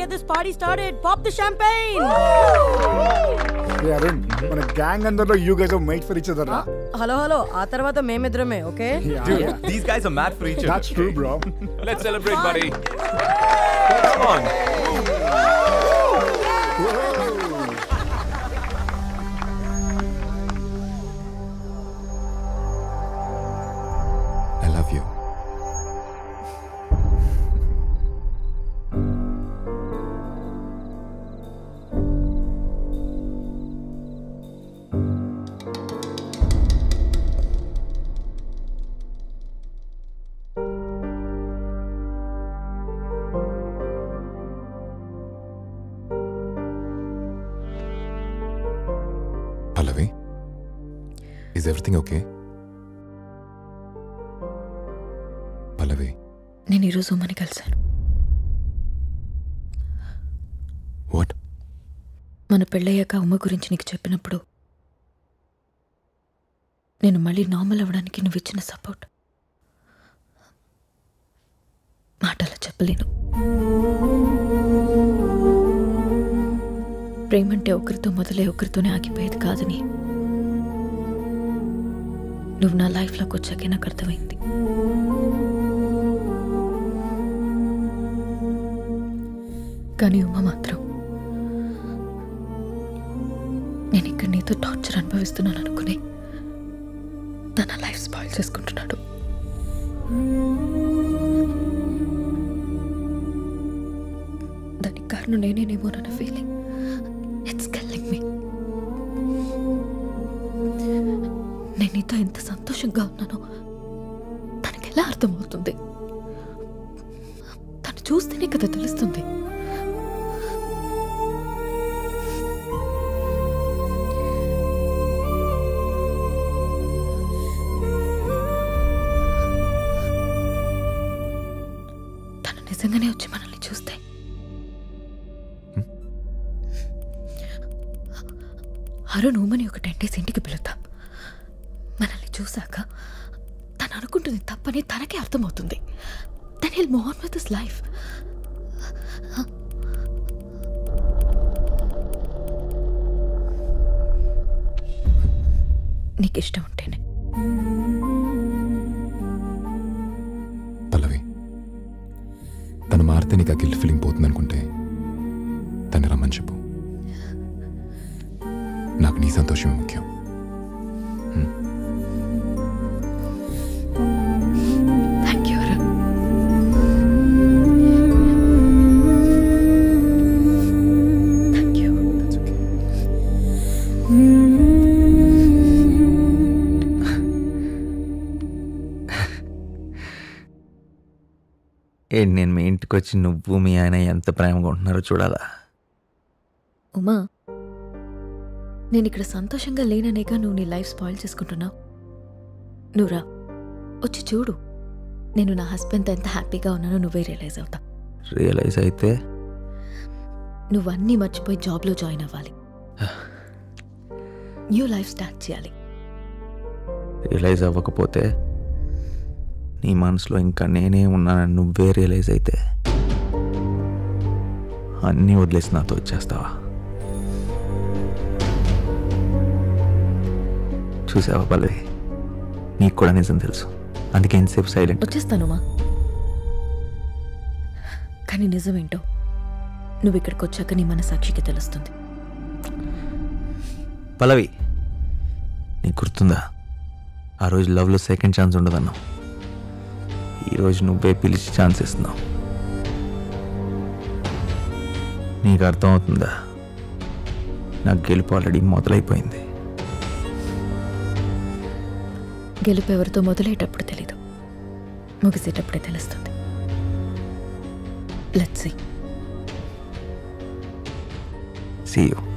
get this party started. Pop the champagne. ఏ అరుణ్ మన gang అందరిలో you guys made for each other రా hello hello ఆ తర్వాత మేమిద్దరమే okay Dude, these guys are mad for each other. That's true, bro. Let's celebrate, buddy. Come on. I love you. Pallavi, is everything okay? Pallavi నేను ఈరోజు ఉమ్మని కలిశాను what మన పెళ్ళయ్యాక ఉమ్మ గురించి నీకు చెప్పినప్పుడు నేను మళ్ళీ నార్మల్ అవ్వడానికి నువ్వు ఇచ్చిన సపోర్ట్ మాటలో చెప్పలేను ప్రేమంటే ఒకరితో మొదలై ఒకరితోనే ఆగిపోయేది కాదని నువ్వు నా లైఫ్లోకి వచ్చాకే నాకు అర్థమైంది కానీ ఉమ్మ మాత్రం నేను ఇక్కడ నీతో టార్చర్ అనుభవిస్తున్నాను అనుకుని తన లైఫ్ స్పాయిల్ చేసుకుంటున్నాడు దానికి కారణం నేనేనేమోనన్న ఫీలింగ్ ఇట్స్ కిల్లింగ్ మీ నేను నీతో ఎంత సంతోషంగా ఉన్నానో తనకి ఎలా అర్థమవుతుంది తను చూస్తేనే కదా తెలుస్తుంది తను నిజంగానే వచ్చి మనల్ని చూస్తే అరుణ్ ఊమని ఒక టెన్ డేస్ ఇంటికి పిలుద్దాం మనల్ని చూశాక తను అనుకుంటుంది తప్పని తనకే అర్థమవుతుంది then he'll move on with this life నీకు ఇష్టం ఉంటేనే పల్లవి తను మారితే నీకు ఆ గిల్ట్ ఫీలింగ్ పోతుంది అనుకుంటే తను రమ్మని చెప్పు నాకు నీ సంతోషమే ముఖ్యం thank you Arun thank you ఏంటి నేను మీ ఇంటికి వచ్చి నువ్వు మీ ఆయన ఎంత ప్రేమగా ఉంటున్నారో చూడాలా ఉమా నేను ఇక్కడ సంతోషంగా లేననేగా నువ్వు నీ లైఫ్ స్పాయిల్ చేసుకుంటున్నావు నువ్వు రా వచ్చి చూడు నేను నా హస్బెండ్తో ఎంత హ్యాపీగా ఉన్నానో నువ్వే రియలైజ్ అవుతా రియలైజ్ అయితే నువ్వు అన్నీ మర్చిపోయి జాబ్లో జాయిన్ అవ్వాలి న్యూ లైఫ్ స్టార్ట్ చేయాలి రియలైజ్ అవ్వకపోతే నీ మనసులో ఇంకా నేనే ఉన్నానని నువ్వే రియలైజ్ అయితే అన్నీ వదిలేసి నాతో వచ్చేస్తావా చూసావా పల్లవి నీకు కూడా నిజం తెలుసు అందుకే ఎంతసేపు సైలెంట్ వచ్చేస్తానుమా కానీ నిజమేంటో నువ్వు ఇక్కడికి వచ్చాక నీ మన సాక్షికి తెలుస్తుంది పల్లవి నీకు గుర్తుందా ఆ రోజు లవ్లో సెకండ్ ఛాన్స్ ఉండదన్నావు ఈరోజు నువ్వే పిలిచి ఛాన్స్ ఇస్తున్నావు నీకు అర్థమవుతుందా నాకు గెలుపు ఆల్రెడీ మొదలైపోయింది గెలుపు ఎవరితో మొదలయ్యేటప్పుడు తెలీదు ముగిసేటప్పుడే తెలుస్తుంది లెట్స్ సీ సీ యూ